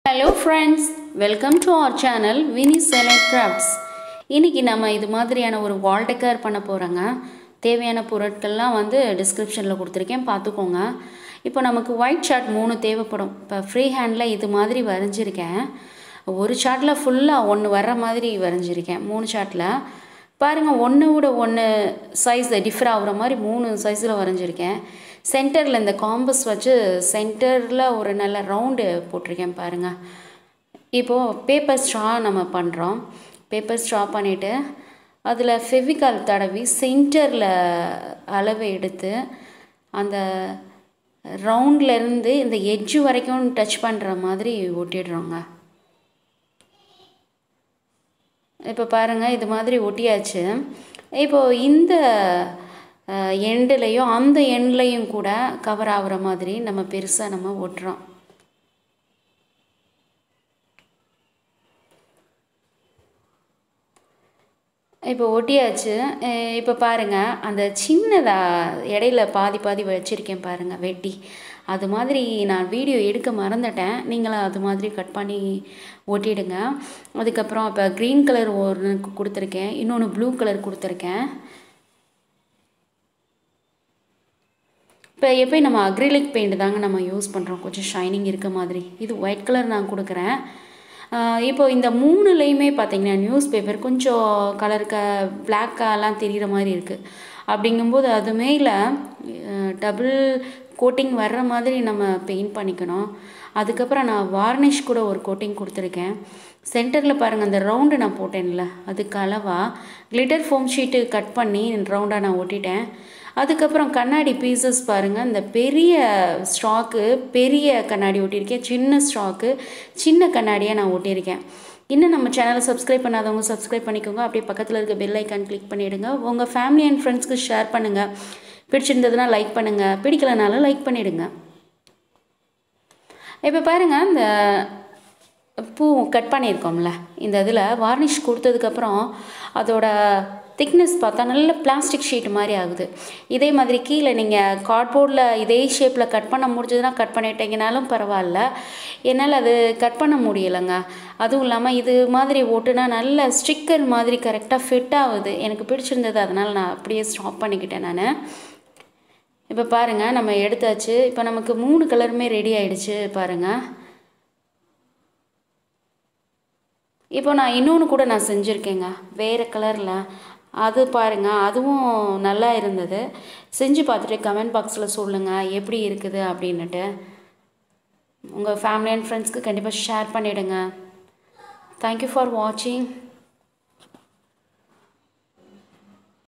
hello friends welcome to our channel Vini select crafts இன்றைக்கி நம்ம இது மாதிரியான ஒரு வால் டெக்கர் பண்ண போகிறோங்க தேவையான பொருட்கள்லாம் வந்து டிஸ்கிரிப்ஷனில் கொடுத்துருக்கேன் பார்த்துக்கோங்க இப்போ நமக்கு ஒயிட் ஷார்ட் மூணு தேவைப்படும் இப்போ ஃப்ரீ ஹேண்டில் இது மாதிரி வரைஞ்சிருக்கேன் ஒரு ஷார்ட்டில் ஃபுல்லாக ஒன்று வர்ற மாதிரி வரைஞ்சிருக்கேன் மூணு ஷார்ட்டில் பாருங்கள் ஒன்று விட ஒன்று சைஸ் டிஃபர் ஆகுற மாதிரி மூணு சைஸில் வரைஞ்சிருக்கேன் சென்டரில் இந்த காம்பஸ் வச்சு சென்டரில் ஒரு நல்ல ரவுண்டு போட்டிருக்கேன் பாருங்கள் இப்போது பேப்பர் ஸ்ட்ரா நம்ம பண்ணுறோம் பேப்பர் ஸ்ட்ரா பண்ணிவிட்டு அதில் ஃபெவிகால் தடவி சென்டரில் அளவு எடுத்து அந்த ரவுண்ட்லேருந்து இந்த எட்ஜு வரைக்கும் டச் பண்ணுற மாதிரி ஒட்டிடுறோங்க இப்போ பாருங்கள் இது மாதிரி ஒட்டியாச்சு இப்போது இந்த எண்டுலேயும் அந்த எண்ட்லேயும் கூட கவர் ஆகுற மாதிரி நம்ம பெருசாக நம்ம ஒட்டுறோம் இப்போ ஒட்டியாச்சு இப்போ பாருங்கள் அந்த சின்னதாக இடையில பாதி பாதி வச்சுருக்கேன் பாருங்கள் வெட்டி அது மாதிரி நான் வீடியோ எடுக்க மறந்துட்டேன் நீங்களும் அது மாதிரி கட் பண்ணி ஒட்டிடுங்க அதுக்கப்புறம் இப்போ க்ரீன் கலர் ஒன்று கொடுத்துருக்கேன் இன்னொன்று ப்ளூ கலர் கொடுத்துருக்கேன் இப்போ எப்போயும் நம்ம அக்ரிலிக் பெயிண்ட் தாங்க நம்ம யூஸ் பண்ணுறோம் கொஞ்சம் ஷைனிங் இருக்க மாதிரி இது ஒயிட் கலர் நான் கொடுக்குறேன் இப்போ இந்த மூணுலேயுமே பார்த்தீங்கன்னா நியூஸ் பேப்பர் கொஞ்சம் கலருக்க பிளாக்காலாம் தெரிகிற மாதிரி இருக்குது அப்படிங்கும்போது அது மேலே டபுள் கோட்டிங் வர்ற மாதிரி நம்ம பெயிண்ட் பண்ணிக்கணும் அதுக்கப்புறம் நான் வார்னிஷ் கூட ஒரு கோட்டிங் கொடுத்துருக்கேன் சென்டரில் பாருங்கள் அந்த ரவுண்டு நான் போட்டேன்ல அதுக்கு அளவாக கிளிட்டர் ஃபோம் ஷீட்டு கட் பண்ணி ரவுண்டாக நான் ஒட்டிட்டேன் அதுக்கப்புறம் கண்ணாடி பீசஸ் பாருங்கள் இந்த பெரிய ஸ்டாக்கு பெரிய கண்ணாடி ஒட்டியிருக்கேன் சின்ன ஸ்டாக்கு சின்ன கண்ணாடியாக நான் ஒட்டியிருக்கேன் இன்னும் நம்ம சேனலை சப்ஸ்கிரைப் பண்ணாதவங்க சப்ஸ்கிரைப் பண்ணிக்கோங்க அப்படியே பக்கத்தில் இருக்க பெல் ஐக்கான் கிளிக் பண்ணிவிடுங்க உங்கள் ஃபேமிலி அண்ட் ஃப்ரெண்ட்ஸ்க்கு ஷேர் பண்ணுங்கள் பிடிச்சிருந்ததுன்னா லைக் பண்ணுங்கள் பிடிக்கலனாலும் லைக் பண்ணிவிடுங்க இப்போ பாருங்கள் இந்த பூ கட் பண்ணியிருக்கோம்ல இந்த இதில் வார்னிஷ் கொடுத்ததுக்கப்புறம் அதோட திக்னஸ் பார்த்தா நல்ல பிளாஸ்டிக் ஷீட் மாதிரி ஆகுது இதே மாதிரி கீழே நீங்கள் கார்ட்போர்டில் இதே ஷேப்பில் கட் பண்ண முடிஞ்சதுன்னா கட் பண்ணிட்டீங்கனாலும் பரவாயில்ல என்னால் அது கட் பண்ண முடியலைங்க அதுவும் இல்லாமல் இது மாதிரி ஓட்டுனா நல்ல ஸ்டிக்கர் மாதிரி கரெக்டாக ஃபிட் ஆகுது எனக்கு பிடிச்சிருந்தது அதனால் நான் அப்படியே ஸ்டாப் பண்ணிக்கிட்டேன் நான் இப்போ பாருங்கள் நம்ம எடுத்தாச்சு இப்போ நமக்கு மூணு கலருமே ரெடி ஆகிடுச்சு பாருங்கள் இப்போ நான் இன்னொன்று கூட நான் செஞ்சுருக்கேங்க வேறு கலரில் அது பாருங்கள் அதுவும் நல்லா இருந்தது செஞ்சு பார்த்துட்டு கமெண்ட் பாக்ஸில் சொல்லுங்கள் எப்படி இருக்குது அப்படின்னுட்டு உங்கள் ஃபேமிலி அண்ட் ஃப்ரெண்ட்ஸ்க்கு கண்டிப்பாக ஷேர் பண்ணிவிடுங்க தேங்க்யூ ஃபார் வாட்சிங்